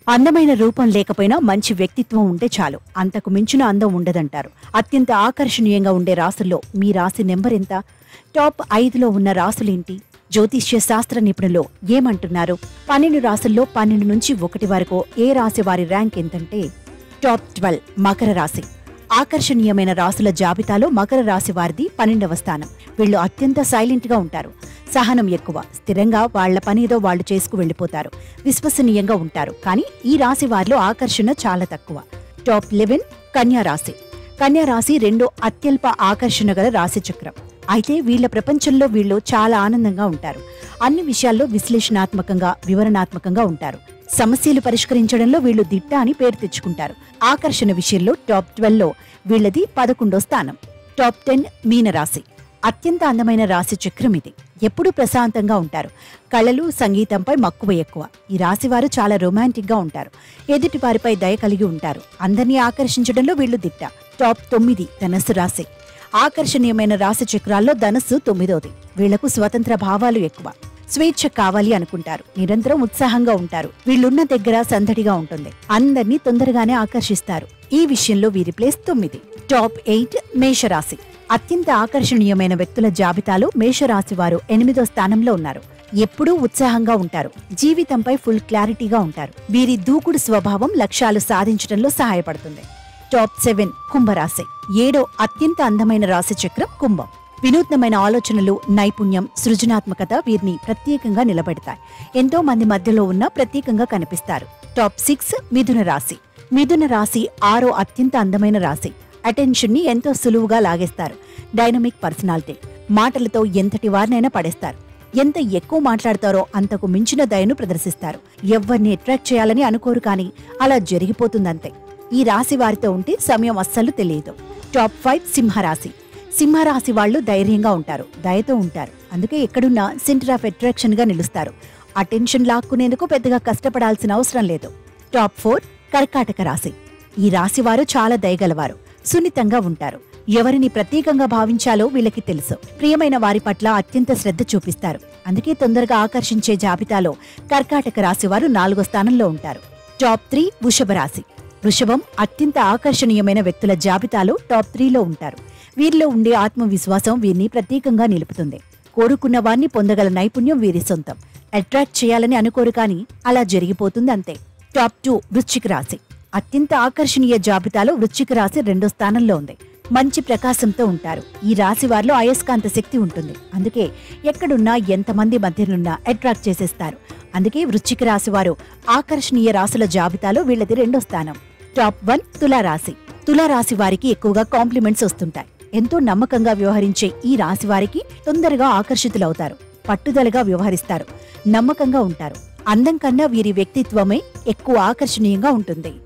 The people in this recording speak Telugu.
అందమైన రూపం లేకపోయినా మంచి వ్యక్తిత్వం ఉంటే చాలు అంతకు మించిన అందం ఉండదంటారు అత్యంత ఆకర్షణీయంగా ఉండే రాసుల్లో మీ రాశి నెంబర్ ఎంత టాప్ ఐదులో ఉన్న రాసులేంటి జ్యోతిష్య శాస్త్ర నిపుణులు ఏమంటున్నారు పన్నెండు రాసుల్లో పన్నెండు నుంచి ఒకటి వరకు ఏ రాశి వారి ర్యాంక్ ఎంతంటే టాప్ ట్వెల్వ్ మకర రాశి ఆకర్షణీయమైన రాసుల జాబితాలో మకర రాశి వారిది పన్నెండవ స్థానం వీళ్ళు అత్యంత సైలెంట్ గా ఉంటారు సహనం ఎక్కువ స్థిరంగా వాళ్ల పనేదో వాళ్ళు చేసుకు వెళ్లిపోతారు విశ్వసనీయంగా ఉంటారు కానీ ఈ రాశి వారిలో ఆకర్షణ చాలా తక్కువ టాప్ లెవెన్ కన్యా రాశి కన్యా రాశి రెండో అత్యల్ప ఆకర్షణ గల రాశి చక్రం అయితే వీళ్ళ ప్రపంచంలో వీళ్ళు చాలా ఆనందంగా ఉంటారు అన్ని విషయాల్లో విశ్లేషణాత్మకంగా వివరణాత్మకంగా ఉంటారు సమస్యలు పరిష్కరించడంలో వీళ్ళు దిట్ట అని పేరు తెచ్చుకుంటారు ఆకర్షణ విషయంలో టాప్ ట్వెల్వ్ లో వీళ్ళది పదకొండో స్థానం టాప్ టెన్ మీన రాశి అత్యంత అందమైన రాశి చక్రం ఇది ఎప్పుడూ ప్రశాంతంగా ఉంటారు కళలు సంగీతంపై మక్కువ ఎక్కువ ఈ రాశి వారు చాలా రొమాంటిక్ గా ఉంటారు ఎదుటి వారిపై దయ కలిగి ఉంటారు అందరినీ ఆకర్షించడంలో వీళ్ళు దిట్ట టాప్ తొమ్మిది ధనస్సు రాశి ఆకర్షణీయమైన రాశి చక్రాల్లో ధనస్సు తొమ్మిదోది వీళ్లకు స్వతంత్ర భావాలు ఎక్కువ స్వేచ్ఛ కావాలి అనుకుంటారు నిరంతరం ఉత్సాహంగా ఉంటారు వీళ్ళున్న దగ్గర సందడిగా ఉంటుంది అందర్నీ తొందరగానే ఆకర్షిస్తారు ఈ విషయంలో వీరి ప్లేస్ తొమ్మిది టాప్ ఎయిట్ మేషరాశి అత్యంత ఆకర్షణీయమైన వ్యక్తుల జాబితాలో మేషరాశి వారు ఎనిమిదో స్థానంలో ఉన్నారు ఎప్పుడూ ఉత్సాహంగా ఉంటారు జీవితంపై ఫుల్ క్లారిటీగా ఉంటారు వీరి దూకుడు స్వభావం లక్ష్యాలు సాధించడంలో సహాయపడుతుంది టాప్ సెవెన్ కుంభరాశి ఏడో అత్యంత అందమైన రాశి చక్రం కుంభం వినూత్నమైన ఆలోచనలు నైపుణ్యం సృజనాత్మకత వీరిని ప్రత్యేకంగా నిలబెడతాయి ఎంతో మంది మధ్యలో ఉన్న ప్రత్యేకంగా కనిపిస్తారు టాప్ సిక్స్ మిథున రాశి మిథున రాశి ఆరో అత్యంత అందమైన రాశి అటెన్షన్ ని ఎంతో సులువుగా లాగేస్తారు డైనమిక్ పర్సనాలిటీ మాటలతో ఎంతటి వారినైనా పడేస్తారు ఎంత ఎక్కువ మాట్లాడతారో అంతకు మించిన దయను ప్రదర్శిస్తారు ఎవరిని అట్రాక్ట్ చేయాలని అనుకోరు కానీ అలా జరిగిపోతుందంతే ఈ రాశి వారితో ఉంటే సమయం అస్సలు తెలియదు టాప్ ఫైవ్ సింహరాశి సింహరాశి వాళ్ళు ధైర్యంగా ఉంటారు దయతో ఉంటారు అందుకే ఎక్కడున్నా సెంటర్ ఆఫ్ అట్రాక్షన్ గా నిలుస్తారు అటెన్షన్ లాక్కునేందుకు పెద్దగా కష్టపడాల్సిన అవసరం లేదు టాప్ ఫోర్ కర్కాటక రాశి ఈ రాశి వారు చాలా దయగలవారు సున్నితంగా ఉంటారు ఎవరిని ప్రత్యేకంగా భావించాలో వీళ్ళకి తెలుసు ప్రియమైన వారి పట్ల అత్యంత శ్రద్ధ చూపిస్తారు అందుకే తొందరగా ఆకర్షించే జాబితాలో కర్కాటక రాశి వారు నాలుగో స్థానంలో ఉంటారు టాప్ త్రీ వృషభ రాశి వృషభం అత్యంత ఆకర్షణీయమైన వ్యక్తుల జాబితాలో టాప్ త్రీలో ఉంటారు వీరిలో ఉండే ఆత్మవిశ్వాసం వీరిని ప్రత్యేకంగా నిలుపుతుంది కోరుకున్న వారిని పొందగల నైపుణ్యం వీరి సొంతం అట్రాక్ట్ చేయాలని అనుకోరు కానీ అలా జరిగిపోతుంది అంతే టాప్ టూ వృశ్చిక రాశి అత్యంత ఆకర్షణీయ జాబితాలో వృశ్చిక రాశి రెండో స్థానంలో ఉంది మంచి ప్రకాశంతో ఉంటారు ఈ రాశి వారిలో అయస్కాంత శక్తి ఉంటుంది అందుకే ఎక్కడున్నా ఎంతమంది మధ్యనున్నా అట్రాక్ట్ చేసేస్తారు అందుకే వృశ్చిక రాశి వారు ఆకర్షణీయ రాశుల జాబితాలో వీళ్ళది రెండో స్థానం టాప్ వన్ తులారాశి తులారాశి వారికి ఎక్కువగా కాంప్లిమెంట్స్ వస్తుంటాయి ఎంతో నమ్మకంగా వ్యవహరించే ఈ రాశి వారికి తొందరగా ఆకర్షితులవుతారు పట్టుదలగా వ్యవహరిస్తారు నమ్మకంగా ఉంటారు అందం కన్నా వీరి వ్యక్తిత్వమే ఎక్కువ ఆకర్షణీయంగా ఉంటుంది